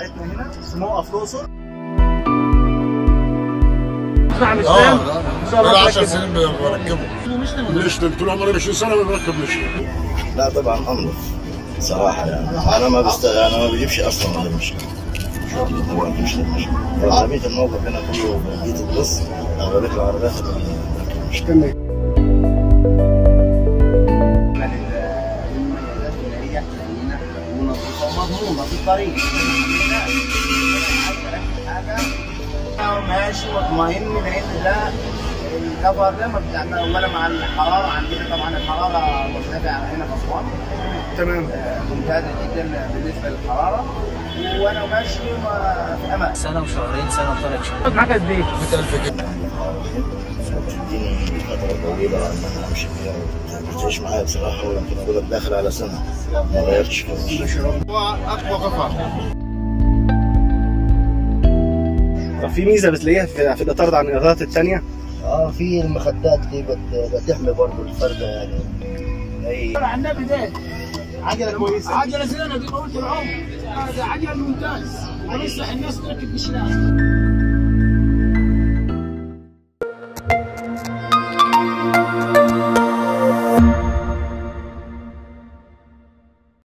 بتاعتنا هنا موقف الاقصر نعم اه اسلام ان شاء بقى الله 10 كده. سنين بركبه ميشلين طول عمري 20 سنه بركب ميشلين لا طبعا انظف صراحه يعني انا ما بست انا ما بجيبش اصلا ولا مش شو ما بركبش المشي اغلبيه الموقف هنا كله بيت البص اغلبيه العربيات مش المميزات اللي هي امنه ونظيفه ومضمونه في الطريق حاجه ماشي واطمئن لان ده الكفر ده ما بتعمل ولا مع الحراره عندنا طبعا الحراره مرتفعه هنا في اسوان تمام آه، ممتازه جدا بالنسبه للحراره وانا ماشي ما- في امان سنة وشهرين سنة وثلاث شهور معاك قد ايه؟ 100000 جنيه فتديني فتره طويله ان انا امشي فيها بتعيش معايا بصراحه ويمكن اقول لك داخل على سنه ما غيرتش فيها اقوى قفا طب في ميزه بتلاقيها في, في الاطار ده عن الاطارات الثانيه اه في المخدات دي بت- بتحمي برضه الفرده يعني اي على النبي ده عجله كويسه عجله زينه دي طولت العمر هذا عجل ممتاز ونصح الناس تركب بشلاء